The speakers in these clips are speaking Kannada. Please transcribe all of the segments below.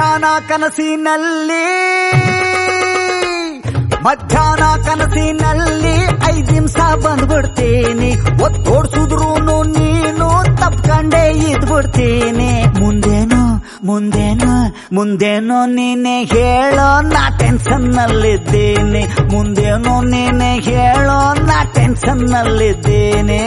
ಮಧ್ಯಾಹ್ನ ಕನಸಿನಲ್ಲಿ ಮಧ್ಯಾಹ್ನ ಕನಸಿನಲ್ಲಿ ಐದ್ ನಿಮಿಷ ಬಂದ್ಬಿಡ್ತೀನಿ ಒತ್ತೋಡ್ಸುದ್ರು ನೀನು ತಪ್ಕಂಡೇ ಇದ್ಬಿಡ್ತೀನಿ ಮುಂದೇನು ಮುಂದೇನು ಮುಂದೇನು ನೀನೆ ಹೇಳೋ ನಾ ಟೆನ್ಷನ್ ನಲ್ಲಿದ್ದೀನಿ ಮುಂದೇನು ನೀನೆ ಹೇಳೋ ನಾ ಟೆನ್ಷನ್ ನಲ್ಲಿದ್ದೀನಿ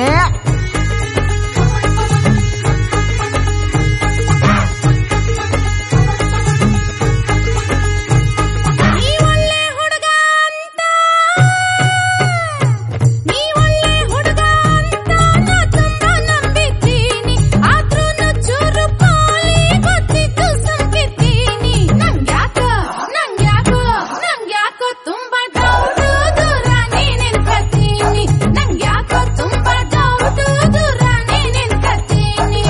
ನೀ ಒಳ್ಳೆ ಹುಡುಗ ಅಂತ ನೀ ಒಳ್ಳೆ ಹುಡುಗ ಅಂತ ನಾ ತುಂಬಾ ನಂಬಿದ್ದೀನಿ ಆದ್ರೂನು ಚೂರು ಪೋಲಿ ಗೊತ್ತಿದ್ದು ಸುಮ್ಕಿದ್ದೀನಿ ನಂಗ್ಯಾಕೋ ನಂಗ್ಯಾಕೋ ನಂಗ್ಯಾಕೋ ತುಂಬಾ ಡೌಟು ದೂರನೇ ನಿಲ್ಕತ್ತೀನಿ ನಂಗ್ಯಾಕೋ ತುಂಬಾ ಡೌಟು ದೂರನೇ ನಿಲ್ಕತ್ತೀನಿ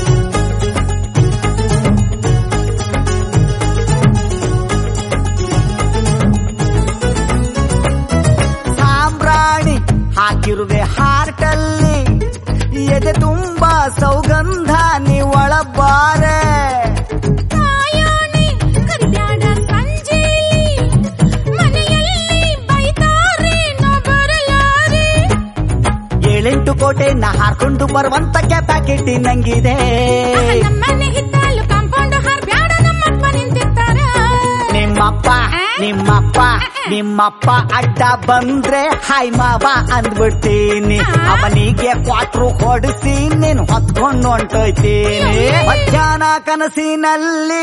ಸಾಂಬ್ರಾಣಿ ಹಾಕಿರುವೆ ಹಾರ್ಟಲ್ಲಿ ಎದೆ ತುಂಬಾ ಸೌಗಂಧ ನೀವಳಬಾರೆ ಕಾಯೋಣಿ ಕರಿಬ್ಯಾಡ ಸಂಜೆಲಿ ಮನೆಯಲ್ಲಿ ಬೈತಾರೆ ನಾ ಬರಲಾರೆ ಏಳೆಂಟು ಕೋಟೆ ನಾ ಹಾರ್ಕೊಂಡು ಬರುವಂತ ಕೆಪಾಸಿಟಿ ನಂಗಿದೆ ಆಹ, ನಮ್ಮನೆ ಹಿತ್ತಲು ಕಾಂಪೌಂಡ್ ಹಾರ್ ಬ್ಯಾಡ ನಮ್ಮಪ್ಪ ನಿಂತಿರ್ತಾರ ನಿಮ್ಮಪ್ಪ ನಿಮ್ಮಪ್ಪ ನಿಮ್ಮಪ್ಪ ಅಡ್ಡ ಬಂದ್ರೆ ಹಾಯ್ ಮಾವ ಅಂದ್ಬಿಡ್ತೀನಿ ಅವನಿಗೆ ಕ್ವಾಟ್ರು ಹೊಡಿಸಿ ನೀನು ಹೊತ್ಕೊಂಡು ಹೊಂಟೋಯ್ತೀನಿ ಮಧ್ಯಾಹ್ನ ಕನಸಿನಲ್ಲಿ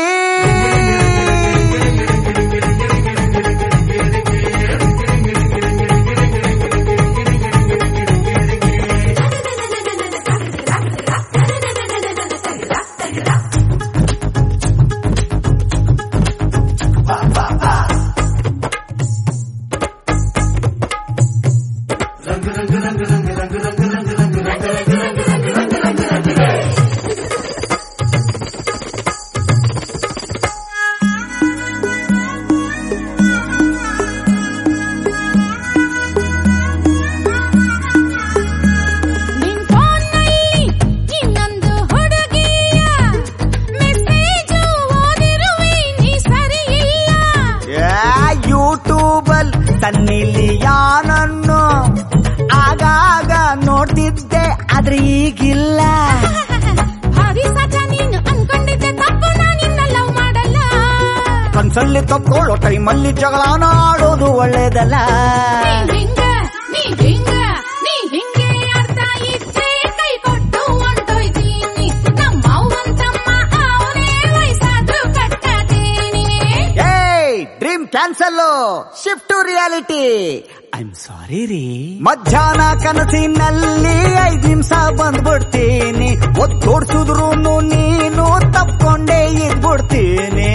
ನಿನ್ ಫೋನ್ನಲ್ಲಿ ಇನ್ನೊಂದು ಹುಡುಗಿಯ ಮೆಸೇಜು ಓದಿರುವೆ ನೀ ಸರಿ ಇಲ್ಲ ಯೂಟ್ಯೂಬಲ್ ತನ್ನಿಲಿಯಾನನ್ನು ಆಗಾಗ ನೋಡ್ತಿದ್ದೆ ಆದ್ರೆ ಈಗಿಲ್ಲ ಭಾರಿ ಸಜ ನೀನು ಅನ್ಕೊಂಡಿದ್ದೆ ತಪ್ಪು ನಾನಿನ್ನ ಲವ್ ಮಾಡಲ್ಲ ಕನ್ಸಲ್ಲಿ ತಪ್ಕೊಳ್ಳೋ ಟೈಮಲ್ಲಿ ಜಗಳನ ಆಡೋದು ಒಳ್ಳೇದಲ್ಲ ನೀ ಹಿಂಗ ನೀ ಹಿಂಗ ನೀ ಹಿಂಗೆ ಅರ್ಥ ಇಚ್ಛೆ ಕೈ ಕೊಟ್ಟು ಹೊಂಟೋಯ್ತೀನಿ ನಮ್ಮ ಅವ್ವಂತಮ್ಮ ಅವನೇ ವಯಸ್ಸಾದ್ರೂ ಕಟ್ಟತೀನಿ ಏಯ್ dream cancel shift to reality I am sorry ರೀ ಮಧ್ಯಾಹ್ನ ಕನಸಿನಲ್ಲಿ ಐದ್ ನಿಮಿಷ ಬಂದ್ಬಿಡ್ತೀನಿ ಒತ್ತೋಡ್ಸುದ್ರು ನೀನು ತಪ್ಕೊಂಡೇ ಇದ್ಬಿಡ್ತೀನಿ